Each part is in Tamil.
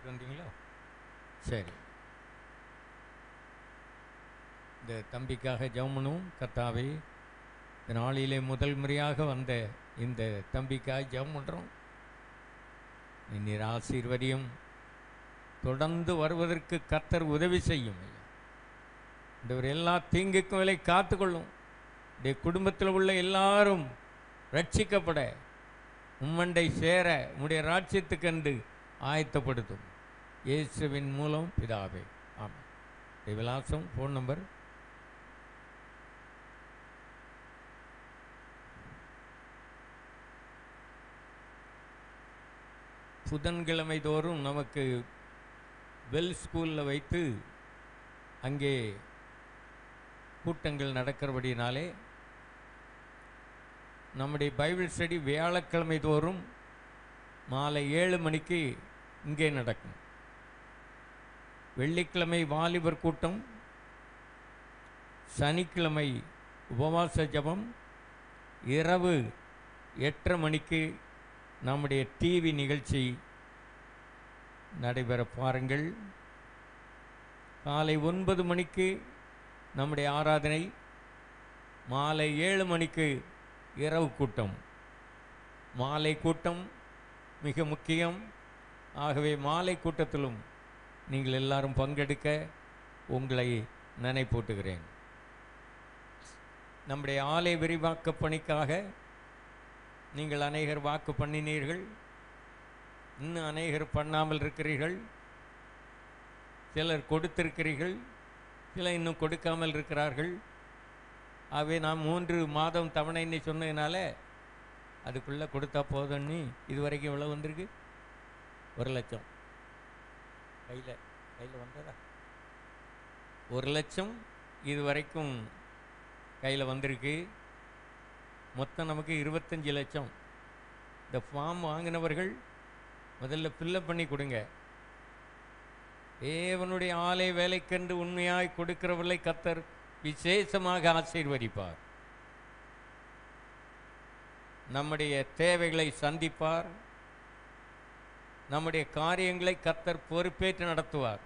போயிட்டு வந்தீங்களோ சரி இந்த தம்பிக்காக ஜெபமனும் கர்த்தாவே இந்த நாளிலே முதல் முறையாக வந்த இந்த தம்பிக்காக ஜெபம் பண்ணுறோம் நீர் ஆசீர்வதியும் தொடர்ந்து வருவதற்கு கர்த்தர் உதவி செய்யும் ஐயா இந்த எல்லா தீங்குக்கும் விலை காத்துக்கொள்ளும் இந்த குடும்பத்தில் உள்ள எல்லாரும் ரட்சிக்கப்பட உம்மண்டை சேர உம்முடைய ராட்சியத்துக்கென்று ஆயத்தப்படுத்தும் இயேசுவின் மூலம் பிதாவே ஆமாம் இந்த விலாசம் ஃபோன் நம்பர் புதன்கிழமை தோறும் நமக்கு வெல் ஸ்கூலில் வைத்து அங்கே கூட்டங்கள் நடக்கிறபடினாலே நம்முடைய பைபிள் ஸ்டடி வியாழக்கிழமை தோறும் மாலை ஏழு மணிக்கு இங்கே நடக்கும் வெள்ளிக்கிழமை வாலிபர் கூட்டம் சனிக்கிழமை உபவாச ஜெபம் இரவு எட்டரை மணிக்கு நம்முடைய டிவி நிகழ்ச்சி நடைபெற பாருங்கள் காலை ஒன்பது மணிக்கு நம்முடைய ஆராதனை மாலை ஏழு மணிக்கு இரவு கூட்டம் மாலை கூட்டம் மிக முக்கியம் ஆகவே மாலை கூட்டத்திலும் நீங்கள் எல்லாரும் பங்கெடுக்க உங்களை நினைப்பூட்டுகிறேன் நம்முடைய ஆலை விரிவாக்க பணிக்காக நீங்கள் அநேகர் வாக்கு பண்ணினீர்கள் இன்னும் அநேகர் பண்ணாமல் இருக்கிறீர்கள் சிலர் கொடுத்திருக்கிறீர்கள் சிலர் இன்னும் கொடுக்காமல் இருக்கிறார்கள் ஆகவே நான் மூன்று மாதம் தவணைன்னு சொன்னதுனால அதுக்குள்ளே கொடுத்தா போதும்னு இது வரைக்கும் எவ்வளோ வந்திருக்கு ஒரு லட்சம் கையில் கையில் வந்ததா ஒரு லட்சம் இது வரைக்கும் கையில் வந்திருக்கு மொத்தம் நமக்கு இருபத்தஞ்சி லட்சம் இந்த ஃபார்ம் வாங்கினவர்கள் முதல்ல ஃபில்லப் பண்ணி கொடுங்க தேவனுடைய ஆலை வேலைக்கென்று உண்மையாய் கொடுக்கிறவர்களை கத்தர் விசேஷமாக ஆசீர்வதிப்பார் நம்முடைய தேவைகளை சந்திப்பார் நம்முடைய காரியங்களை கத்தர் பொறுப்பேற்று நடத்துவார்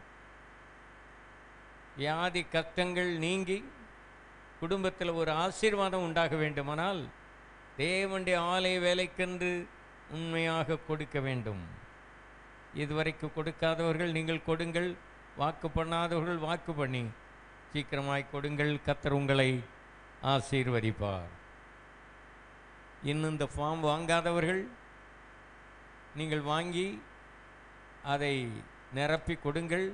வியாதி கஷ்டங்கள் நீங்கி குடும்பத்தில் ஒரு ஆசீர்வாதம் உண்டாக வேண்டுமானால் தேவனுடைய ஆலய வேலைக்கென்று உண்மையாக கொடுக்க வேண்டும் இதுவரைக்கும் கொடுக்காதவர்கள் நீங்கள் கொடுங்கள் வாக்கு பண்ணாதவர்கள் வாக்கு பண்ணி சீக்கிரமாய் கொடுங்கள் கத்தர் உங்களை ஆசீர்வதிப்பார் இன்னும் இந்த ஃபார்ம் வாங்காதவர்கள் நீங்கள் வாங்கி அதை நிரப்பி கொடுங்கள்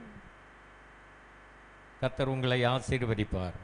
கத்தர் உங்களை ஆசீர்வதிப்பார்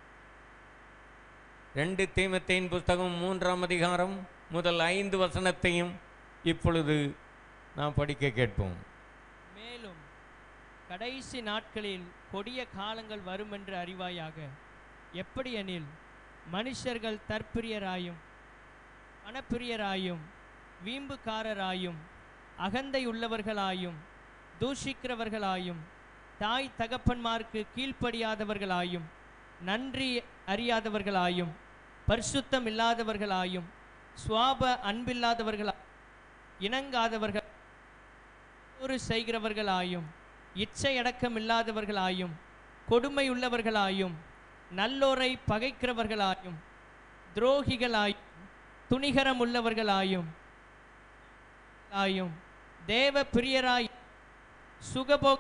ரெண்டு தீமத்தையின் புஸ்தகம் மூன்றாம் அதிகாரம் முதல் ஐந்து வசனத்தையும் இப்பொழுது நாம் படிக்க கேட்போம் மேலும் கடைசி நாட்களில் கொடிய காலங்கள் வருமென்று அறிவாயாக எப்படியெனில் மனுஷர்கள் தற்பிரியராயும் பணப்பிரியராயும் வீம்புக்காரராயும் அகந்தையுள்ளவர்களாயும் தூஷிக்கிறவர்களாயும் தாய் தகப்பன்மார்க்கு கீழ்ப்படியாதவர்களாயும் நன்றி அறியாதவர்களாயும் பரிசுத்தம் இல்லாதவர்களாயும் சுவாப அன்பில்லாதவர்களா இணங்காதவர்கள் ஒரு செய்கிறவர்களாயும் இச்சையடக்கம் இல்லாதவர்களாயும் கொடுமையுள்ளவர்களாயும் நல்லோரை பகைக்கிறவர்களாயும் துரோகிகளாயும் துணிகரம் உள்ளவர்களாயும் ஆயும் தேவ பிரியராய் சுகபோ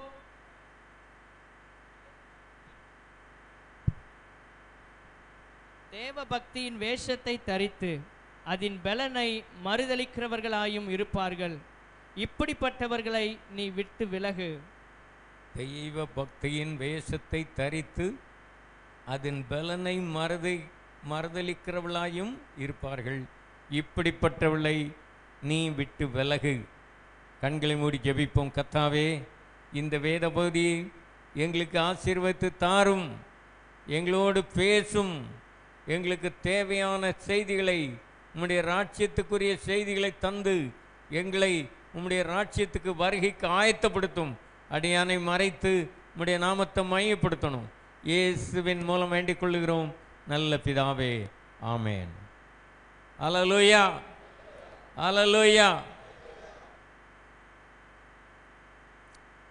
தேவ பக்தியின் வேஷத்தை தரித்து அதன் பலனை மறுதலிக்கிறவர்களாயும் இருப்பார்கள் இப்படிப்பட்டவர்களை நீ விட்டு விலகு தெய்வ பக்தியின் வேஷத்தை தரித்து அதன் பலனை மறதி மறுதலிக்கிறவளாயும் இருப்பார்கள் இப்படிப்பட்டவளை நீ விட்டு விலகு கண்களை மூடி ஜெபிப்போம் கத்தாவே இந்த வேத பகுதியை எங்களுக்கு ஆசீர்வதித்து தாரும் எங்களோடு பேசும் எங்களுக்கு தேவையான செய்திகளை உம்முடைய ராட்சியத்துக்குரிய செய்திகளை தந்து எங்களை உம்முடைய ராட்சியத்துக்கு வருகைக்கு ஆயத்தப்படுத்தும் அடியானை மறைத்து உம்முடைய நாமத்தை மையப்படுத்தணும் இயேசுவின் மூலம் வேண்டிக் கொள்ளுகிறோம் நல்ல பிதாவே ஆமேன் அலலுயா அலலுயா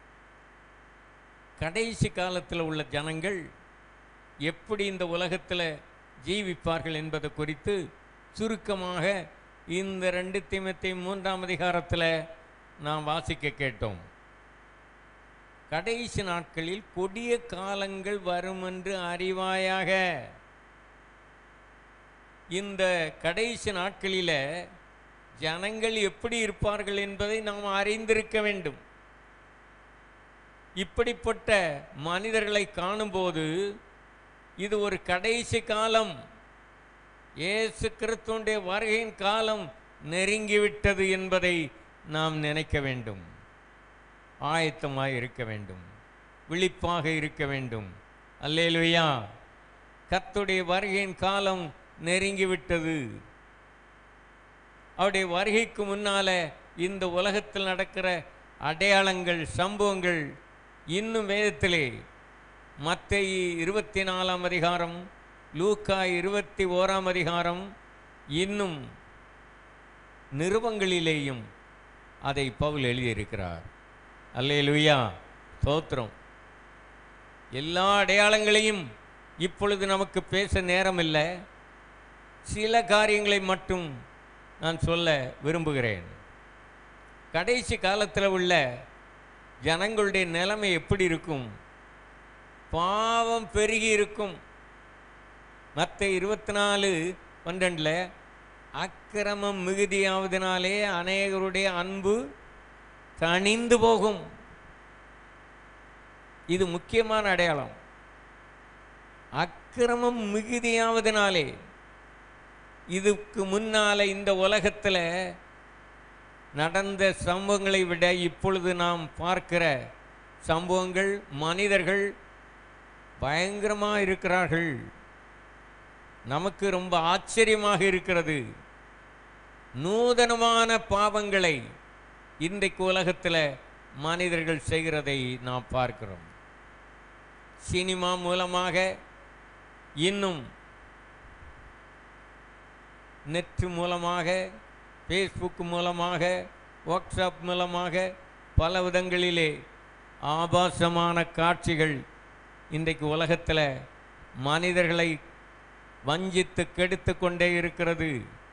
கடைசி காலத்தில் உள்ள ஜனங்கள் எப்படி இந்த உலகத்தில் ஜீவிப்பார்கள் என்பது குறித்து சுருக்கமாக இந்த ரெண்டு தீமத்தை மூன்றாம் அதிகாரத்தில் நாம் வாசிக்க கேட்டோம் கடைசி நாட்களில் கொடிய காலங்கள் வரும் என்று அறிவாயாக இந்த கடைசி நாட்களில் ஜனங்கள் எப்படி இருப்பார்கள் என்பதை நாம் அறிந்திருக்க வேண்டும் இப்படிப்பட்ட மனிதர்களை காணும்போது இது ஒரு கடைசி காலம் இயேசு கிறிஸ்துடைய வருகையின் காலம் நெருங்கிவிட்டது என்பதை நாம் நினைக்க வேண்டும் ஆயத்தமாய் இருக்க வேண்டும் விழிப்பாக இருக்க வேண்டும் அல்லேலுயா கர்த்தருடைய வருகையின் காலம் நெருங்கிவிட்டது அவருடைய வருகைக்கு முன்னால இந்த உலகத்தில் நடக்கிற அடையாளங்கள் சம்பவங்கள் இன்னும் வேதத்திலே மத்தேயு இருபத்தி நாலாம் அதிகாரம் லூக்கா இருபத்தி ஓராம் அதிகாரம் இன்னும் நிருபங்களிலேயும் அதை பவுல் எழுதியிருக்கிறார் அல்லேலூயா ஸ்தோத்திரம் எல்லா அடையாளங்களையும் இப்பொழுது நமக்கு பேச நேரமில்லை சில காரியங்களை மட்டும் நான் சொல்ல விரும்புகிறேன் கடைசி காலத்தில் உள்ள ஜனங்களுடைய நிலைமை எப்படி இருக்கும் பாவம் பெருகி இருக்கும் மற்ற இருபத்தி நாலு பன்னெண்டில் அக்கிரமம் மிகுதியாவதனாலே அநேகருடைய அன்பு தணிந்து போகும் இது முக்கியமான அடையாளம் அக்கிரமம் மிகுதியாவதனாலே இதுக்கு முன்னால இந்த உலகத்தில் நடந்த சம்பவங்களை விட இப்பொழுது நாம் பார்க்கிற சம்பவங்கள் மனிதர்கள் பயங்கரமாக இருக்கிறார்கள் நமக்கு ரொம்ப ஆச்சரியமாக இருக்கிறது நூதனமான பாவங்களை இன்றைக்கு உலகத்தில் மனிதர்கள் செய்கிறதை நாம் பார்க்கிறோம் சினிமா மூலமாக இன்னும் நெட் மூலமாக ஃபேஸ்புக் மூலமாக வாட்ஸ்அப் மூலமாக பல விதங்களிலே ஆபாசமான காட்சிகள் இன்றைக்கு உலகத்தில் மனிதர்களை வஞ்சித்து கெடுத்து கொண்டே இருக்கிறது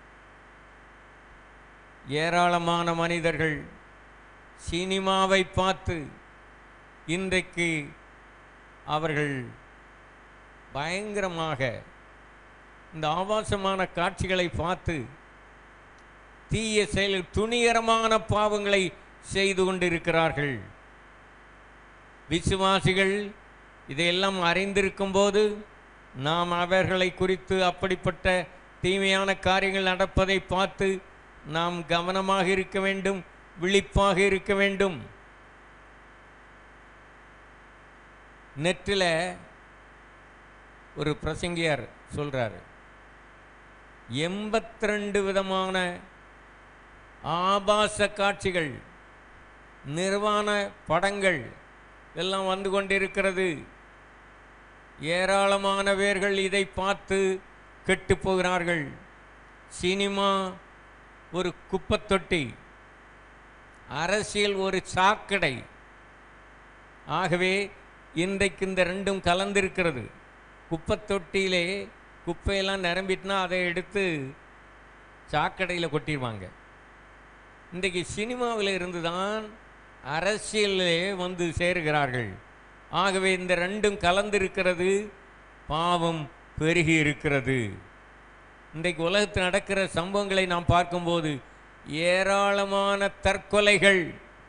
ஏராளமான மனிதர்கள் சினிமாவை பார்த்து இன்றைக்கு அவர்கள் பயங்கரமாக இந்த ஆபாசமான காட்சிகளை பார்த்து தீய செயல் துணிகரமான பாவங்களை செய்து கொண்டிருக்கிறார்கள் விசுவாசிகள் இதையெல்லாம் அறிந்திருக்கும் போது நாம் அவர்களை குறித்து அப்படிப்பட்ட தீமையான காரியங்கள் நடப்பதை பார்த்து நாம் கவனமாக இருக்க வேண்டும் விழிப்பாக இருக்க வேண்டும் நெட்டில் ஒரு பிரசங்கியார் சொல்றாரு எண்பத்தி ரெண்டு விதமான ஆபாச காட்சிகள் நிர்வாண படங்கள் எல்லாம் வந்து கொண்டிருக்கிறது ஏராளமான பேர்கள் இதை பார்த்து கெட்டு போகிறார்கள் சினிமா ஒரு குப்பத்தொட்டி அரசியல் ஒரு சாக்கடை ஆகவே இன்றைக்கு இந்த ரெண்டும் கலந்திருக்கிறது குப்பத்தொட்டியிலே குப்பையெல்லாம் நிரம்பிட்டுனா அதை எடுத்து சாக்கடையில் கொட்டிடுவாங்க இன்றைக்கு சினிமாவில் இருந்து தான் அரசியலே வந்து சேருகிறார்கள் ஆகவே இந்த ரெண்டும் கலந்திருக்கிறது பாவம் பெருகி இருக்கிறது இன்றைக்கு உலகத்தில் நடக்கிற சம்பவங்களை நாம் பார்க்கும்போது ஏராளமான தற்கொலைகள்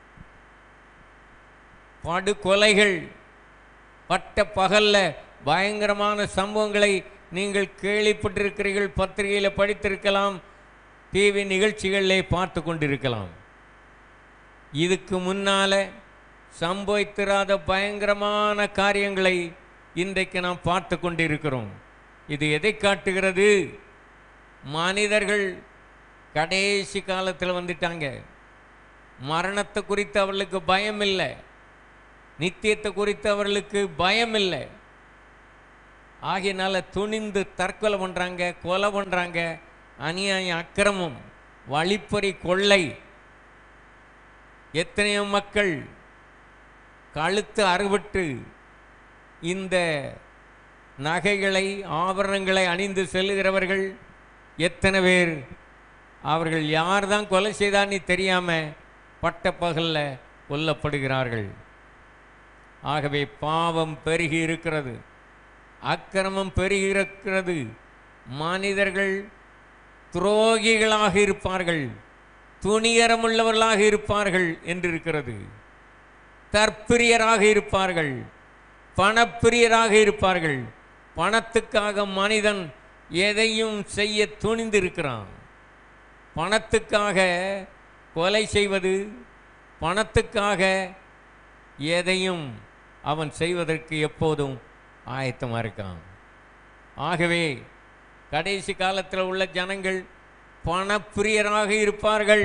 படுகொலைகள் பட்ட பகல்ல பயங்கரமான சம்பவங்களை நீங்கள் கேள்விப்பட்டிருக்கிறீர்கள் பத்திரிகையில் படித்திருக்கலாம் டிவி நிகழ்ச்சிகளிலே பார்த்து கொண்டிருக்கலாம் இதுக்கு முன்னால சம்பவித்திராத பயங்கரமான காரியங்களை இன்றைக்கு நாம் பார்த்து கொண்டிருக்கிறோம் இது எதை காட்டுகிறது மனிதர்கள் கடைசி காலத்தில் வந்துட்டாங்க மரணத்தை குறித்து அவர்களுக்கு பயம் இல்லை நித்தியத்தை குறித்து அவர்களுக்கு பயம் இல்லை ஆகையினால துணிந்து தற்கொலை பண்ணுறாங்க கொலை பண்ணுறாங்க அநியாயம் அக்கிரமம் வழிப்பறி கொள்ளை எத்தனையோ மக்கள் கழுத்து அறுபட்டு இந்த நகைகளை ஆபரணங்களை அணிந்து செல்லுகிறவர்கள் எத்தனை பேர் அவர்கள் யார் தான் கொலை செய்தான்னு தெரியாம பட்டப்பகலில் கொல்லப்படுகிறார்கள் ஆகவே பாவம் பெருகி இருக்கிறது அக்கிரமம் பெருகி இருக்கிறது மனிதர்கள் துரோகிகளாக இருப்பார்கள் துணிகரமுள்ளவர்களாக இருப்பார்கள் என்று இருக்கிறது தற்பிரியராக இருப்பார்கள் பணப்பிரியராக இருப்பார்கள் பணத்துக்காக மனிதன் எதையும் செய்ய துணிந்திருக்கிறான் பணத்துக்காக கொலை செய்வது பணத்துக்காக எதையும் அவன் செய்வதற்கு எப்போதும் ஆயத்தமாக இருக்கான் ஆகவே கடைசி காலத்தில் உள்ள ஜனங்கள் பணப்பிரியராக இருப்பார்கள்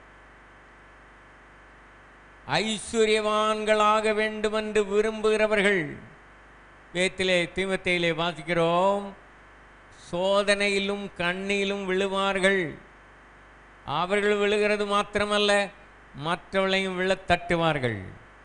ஐஸ்வர்யவான்களாக வேண்டுமென்று விரும்புகிறவர்கள் வேத்திலே தீமத்தையிலே வாசிக்கிறோம் சோதனையிலும் கண்ணியிலும் விழுவார்கள் அவர்கள் விழுகிறது மாத்திரமல்ல மற்றவர்களையும் விழத் தட்டுவார்கள்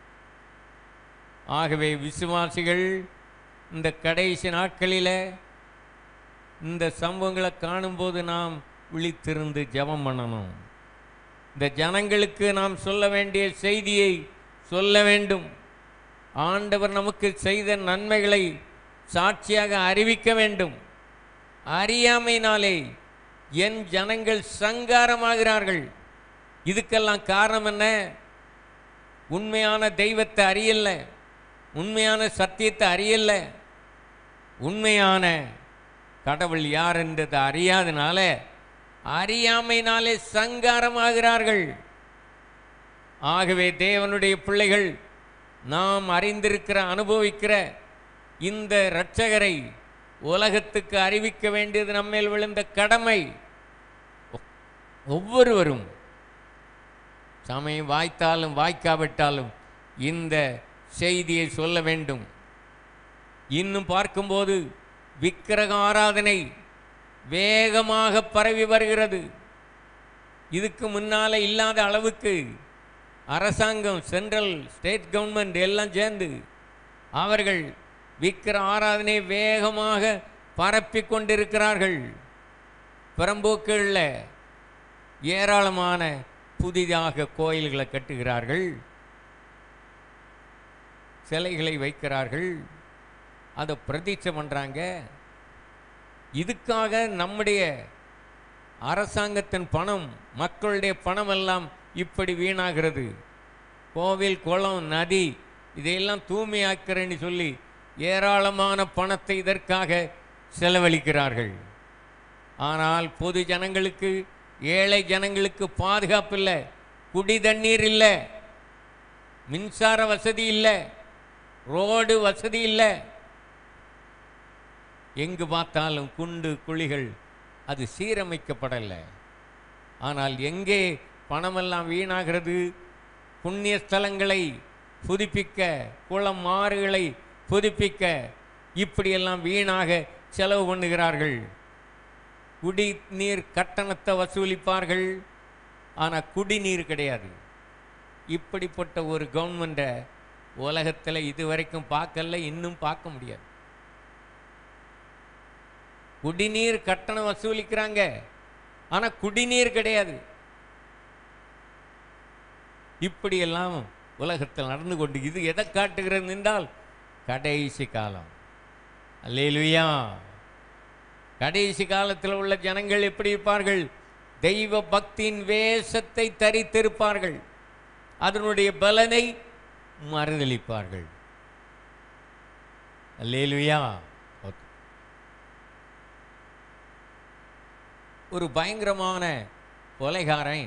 ஆகவே விசுவாசிகள் இந்த கடைசி நாட்களில் இந்த சம்பவங்களை காணும்போது நாம் விழித்திருந்து ஜெபம் பண்ணணும் இந்த ஜனங்களுக்கு நாம் சொல்ல வேண்டிய செய்தியை சொல்ல வேண்டும் ஆண்டவர் நமக்கு செய்த நன்மைகளை சாட்சியாக அறிவிக்க வேண்டும் அறியாமையினாலே என் ஜனங்கள் சங்காரமாகிறார்கள் இதுக்கெல்லாம் காரணம் என்ன உண்மையான தெய்வத்தை அறியல உண்மையான சத்தியத்தை அறியல உண்மையான கடவுள் யார் என்றதை அறியாதனால அறியாமையினாலே சங்காரமாகிறார்கள் ஆகவே தேவனுடைய பிள்ளைகள் நாம் அறிந்திருக்கிற அனுபவிக்கிற இந்த இரட்சகரை உலகத்துக்கு அறிவிக்க வேண்டியது நம்மேல் விழுந்த கடமை ஒ- ஒவ்வொருவரும் சமயம் வாய்த்தாலும் வாய்க்காவிட்டாலும் இந்த செய்தியை சொல்ல வேண்டும் இன்னும் பார்க்கும்போது விக்கிரக ஆராதனை வேகமாக பரவி வருகிறது இதுக்கு முன்னால இல்லாத அளவுக்கு அரசாங்கம் சென்ட்ரல் ஸ்டேட் கவர்மெண்ட் எல்லாம் சேர்ந்து அவர்கள் விக்கிர ஆராதனை வேகமாக பரப்பி கொண்டிருக்கிறார்கள் புறம்போக்குகளில் ஏராளமான புதிதாக கோயில்களை கட்டுகிறார்கள் சிலைகளை வைக்கிறார்கள் அதை பிரதிஷ்டை பண்ணுறாங்க இதுக்காக நம்முடைய அரசாங்கத்தின் பணம் மக்களுடைய பணம் எல்லாம் இப்படி வீணாகிறது கோவில் குளம் நதி இதையெல்லாம் தூய்மையாக்கிறேன்னு சொல்லி ஏராளமான பணத்தை இதற்காக செலவழிக்கிறார்கள் ஆனால் பொது ஜனங்களுக்கு ஏழை ஜனங்களுக்கு பாதுகாப்பு இல்லை குடி தண்ணீர் இல்லை மின்சார வசதி இல்லை ரோடு வசதி இல்லை எங்கு பார்த்தாலும் குண்டு குழிகள் அது சீரமைக்கப்படலை ஆனால் எங்கே பணமெல்லாம் வீணாகிறது புண்ணிய ஸ்தலங்களை புதுப்பிக்க குளம் ஆறுகளை புதுப்பிக்க இப்படியெல்லாம் வீணாக செலவு பண்ணுகிறார்கள் குடிநீர் கட்டணத்தை வசூலிப்பார்கள் ஆனால் குடிநீர் கிடையாது இப்படிப்பட்ட ஒரு கவர்மெண்ட்டை உலகத்தில் இதுவரைக்கும் பார்க்கல இன்னும் பார்க்க முடியாது குடிநீர் கட்டணம் வசூலிக்கிறாங்க ஆனால் குடிநீர் கிடையாது இப்படியெல்லாம் உலகத்தில் நடந்து கொண்டு இது எதை காட்டுகிறது என்றால் கடைசி காலம் அல்லேலுயா கடைசி காலத்தில் உள்ள ஜனங்கள் எப்படி இருப்பார்கள் தெய்வ பக்தியின் வேஷத்தை தரித்திருப்பார்கள் அதனுடைய பலனை மறுதளிப்பார்கள் அல்லேலுயா ஒரு பயங்கரமான கொலைகாரன்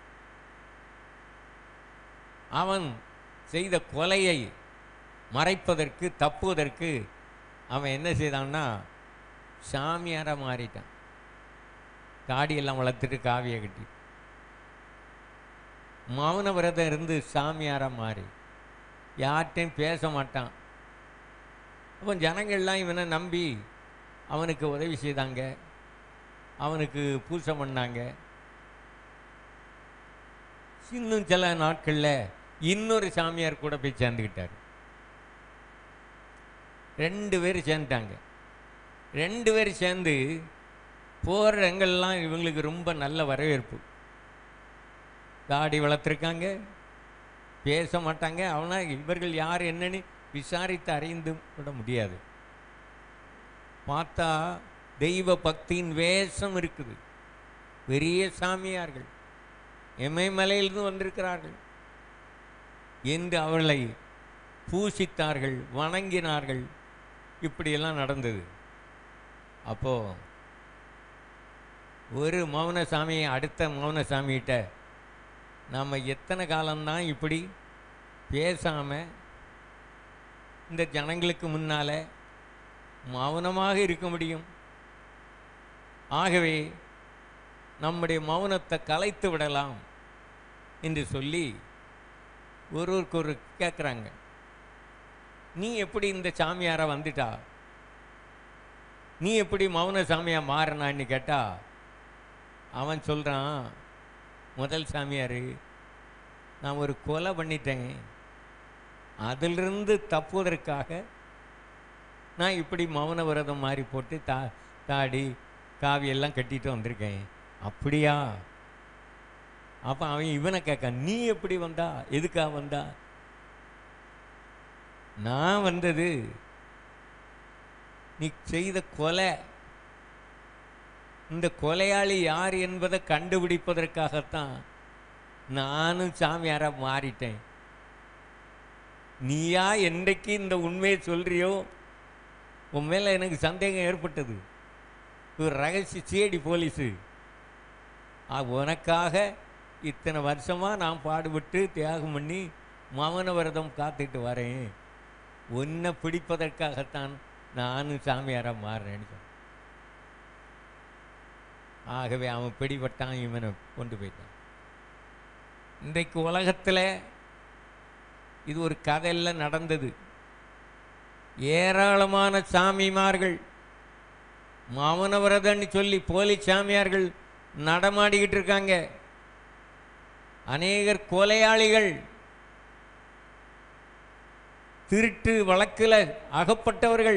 அவன் செய்த கொலையை மறைப்பதற்கு தப்புவதற்கு அவன் என்ன செய்தான்னா சாமியாராக மாறிட்டான் தாடியெல்லாம் வளர்த்துட்டு காவியை கட்டி மௌன விரதம் இருந்து சாமியாராக மாறி யார்கிட்டையும் பேச மாட்டான் அப்போ ஜனங்கள்லாம் இவனை நம்பி அவனுக்கு உதவி செய்தாங்க அவனுக்கு பூசை பண்ணாங்க இன்னும் சில நாட்களில் இன்னொரு சாமியார் கூட போய் சேர்ந்துக்கிட்டார் ரெண்டு பேர் சேர்ந்துட்டாங்க ரெண்டு பேர் சேர்ந்து போகிற இடங்கள்லாம் இவங்களுக்கு ரொம்ப நல்ல வரவேற்பு தாடி வளர்த்துருக்காங்க பேச மாட்டாங்க அவனா இவர்கள் யார் என்னன்னு விசாரித்து அறிந்து விட முடியாது பார்த்தா தெய்வ பக்தியின் வேஷம் இருக்குது பெரிய சாமியார்கள் எமயமலையிலிருந்து வந்திருக்கிறார்கள் என்று அவளை பூசித்தார்கள் வணங்கினார்கள் இப்படியெல்லாம் நடந்தது அப்போ ஒரு மௌனசாமியை அடுத்த மௌனசாமிகிட்ட நாம் எத்தனை காலம்தான் இப்படி பேசாமல் இந்த ஜனங்களுக்கு முன்னால் மௌனமாக இருக்க முடியும் ஆகவே நம்முடைய மௌனத்தை கலைத்து விடலாம் என்று சொல்லி ஒருவருக்கு ஒரு கேட்குறாங்க நீ எப்படி இந்த சாமியாரா வந்துட்டா நீ எப்படி மௌன சாமியா மாறினான்னு கேட்டா அவன் சொல்கிறான் முதல் சாமியார் நான் ஒரு கொலை பண்ணிட்டேன் அதிலிருந்து தப்புவதற்காக நான் இப்படி மௌன விரதம் மாதிரி போட்டு தா தாடி காவி எல்லாம் கட்டிட்டு வந்திருக்கேன் அப்படியா அப்போ அவன் இவனை கேட்க நீ எப்படி வந்தா எதுக்கா வந்தா நான் வந்தது நீ செய்த கொலை இந்த கொலையாளி யார் என்பதை கண்டுபிடிப்பதற்காகத்தான் நானும் சாமியாரா மாறிட்டேன் நீயா என்றைக்கு இந்த உண்மையை சொல்றியோ உன் மேலே எனக்கு சந்தேகம் ஏற்பட்டது ஒரு ரகசிய சிஐடி போலீஸு ஆ, உனக்காக இத்தனை வருஷமாக நான் பாடுபட்டு தியாகம் பண்ணி மௌன விரதம் காத்துட்டு வரேன் உன்னை பிடிப்பதற்காகத்தான் நானும் சாமியாராக மாறுறேன்னு சொன்னேன் ஆகவே அவன் பிடிபட்டான் இவனை கொண்டு போயிட்டான் இன்றைக்கு உலகத்தில் இது ஒரு கதையில் நடந்தது ஏராளமான சாமிமார்கள் மௌனவிரதன்னு சொல்லி போலி சாமியார்கள் நடமாடிக்கிட்டு இருக்காங்க அநேகர் கொலையாளிகள் திருட்டு வழக்கில் அகப்பட்டவர்கள்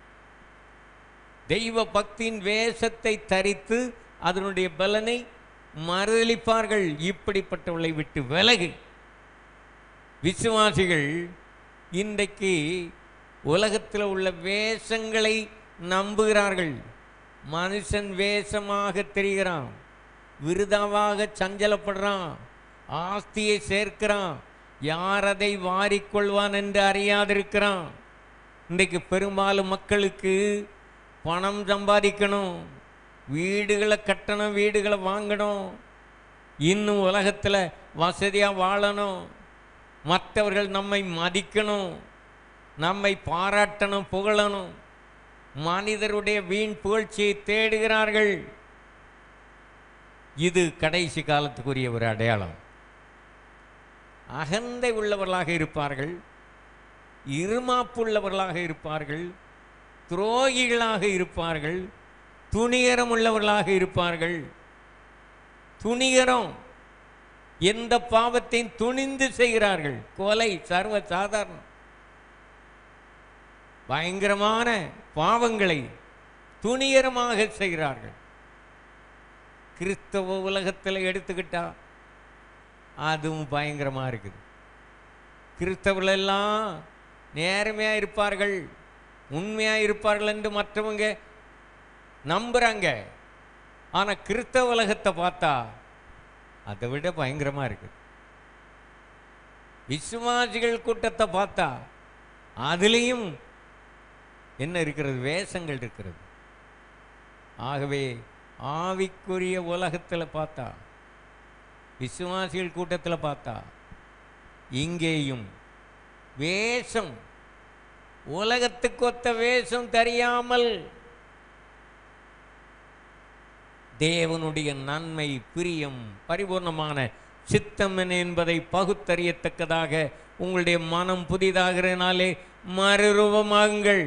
தெய்வ பக்தியின் வேஷத்தை தரித்து அதனுடைய பலனை மறுதளிப்பார்கள் இப்படிப்பட்டவளை விட்டு விலகு விசுவாசிகள் இன்றைக்கு உலகத்தில் உள்ள வேஷங்களை நம்புகிறார்கள் மனுஷன் வேஷமாக தெரிகிறான் விருதாவாக சஞ்சலப்படுறான் ஆஸ்தியை சேர்க்கிறான் யார் அதை வாரிக்கொள்வான் என்று அறியாதிருக்கிறான் இன்றைக்கு பெரும்பாலும் மக்களுக்கு பணம் சம்பாதிக்கணும் வீடுகளை கட்டணும் வீடுகளை வாங்கணும் இன்னும் உலகத்தில் வசதியாக வாழணும் மற்றவர்கள் நம்மை மதிக்கணும் நம்மை பாராட்டணும் புகழணும் மனிதருடைய வீண் புகழ்ச்சியை தேடுகிறார்கள் இது கடைசி காலத்துக்குரிய ஒரு அடையாளம் அகந்தை உள்ளவர்களாக இருப்பார்கள் இருமாப்புள்ளவர்களாக இருப்பார்கள் துரோகிகளாக இருப்பார்கள் துணிகரம் உள்ளவர்களாக இருப்பார்கள் துணிகரம் எந்த பாவத்தையும் துணிந்து செய்கிறார்கள் கொலை சர்வ சாதாரணம் பயங்கரமான பாவங்களை துணிகரமாக செய்கிறார்கள் கிறிஸ்தவ உலகத்தில் எடுத்துக்கிட்டா அதுவும் பயங்கரமாக இருக்குது கிறிஸ்தவர்கள் எல்லாம் நேர்மையாக இருப்பார்கள் உண்மையாக இருப்பார்கள் என்று மற்றவங்க நம்புகிறாங்க ஆனால் கிறிஸ்தவ உலகத்தை பார்த்தா அதை விட பயங்கரமாக இருக்குது விசுவாசிகள் கூட்டத்தை பார்த்தா அதுலேயும் என்ன இருக்கிறது வேஷங்கள் இருக்கிறது ஆகவே ஆவிக்குரிய உலகத்தில் பார்த்தா விசுவாசிகள் கூட்டத்தில் பார்த்தா இங்கேயும் வேஷம் உலகத்துக்கு ஒத்த வேஷம் தெரியாமல் தேவனுடைய நன்மை பிரியம் பரிபூர்ணமான சித்தம் என்ன என்பதை பகுத்தறியத்தக்கதாக உங்களுடைய மனம் புதிதாகிறனாலே மறுரூபமாகுங்கள்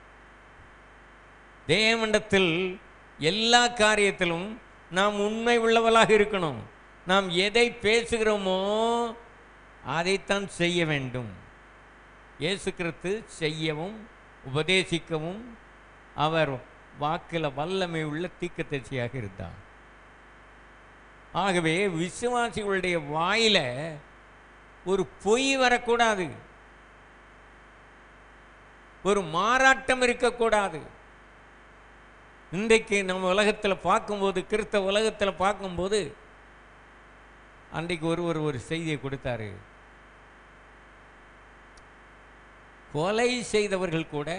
தேவனிடத்தில் எல்லா காரியத்திலும் நாம் உண்மை உள்ளவளாக இருக்கணும் நாம் எதை பேசுகிறோமோ அதைத்தான் செய்ய வேண்டும் இயேசு கிறிஸ்து செய்யவும் உபதேசிக்கவும் அவர் வாக்கில் வல்லமை உள்ள தீர்க்கதரிசியாக இருந்தார் ஆகவே விசுவாசிகளுடைய வாயில ஒரு பொய் வரக்கூடாது ஒரு மாறாட்டம் இருக்கக்கூடாது இன்றைக்கு நம்ம உலகத்தில் பார்க்கும்போது கிறிஸ்தவ உலகத்தில் பார்க்கும்போது அன்றைக்கு ஒருவர் ஒரு செய்தியை கொடுத்தாரு கொலை செய்தவர்கள் கூட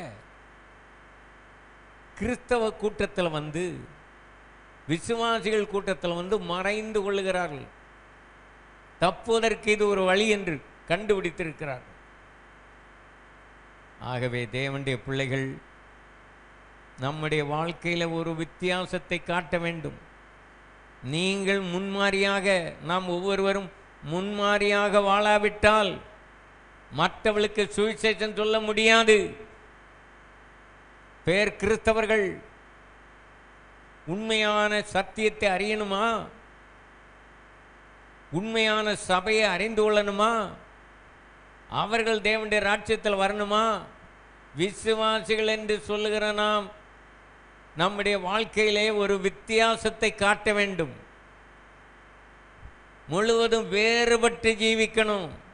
கிறிஸ்தவ கூட்டத்தில் வந்து விசுவாசிகள் கூட்டத்தில் வந்து மறைந்து கொள்ளுகிறார்கள் தப்புவதற்கு இது ஒரு வழி என்று கண்டுபிடித்திருக்கிறார்கள் ஆகவே தேவனுடைய பிள்ளைகள் நம்முடைய வாழ்க்கையில் ஒரு வித்தியாசத்தை காட்ட வேண்டும் நீங்கள் முன்மாறியாக நாம் ஒவ்வொருவரும் முன்மாறியாக வாழாவிட்டால் மற்றவர்களுக்கு சுவிசேஷம் சொல்ல முடியாது பேர் கிறிஸ்தவர்கள் உண்மையான சத்தியத்தை அறியணுமா உண்மையான சபையை அறிந்து கொள்ளணுமா அவர்கள் தேவனுடைய ராஜ்யத்தில் வரணுமா விசுவாசிகள் என்று சொல்லுகிற நாம் நம்முடைய வாழ்க்கையிலே ஒரு வித்தியாசத்தை காட்ட வேண்டும் முழுவதும் வேறுபட்டு ஜீவிக்கணும்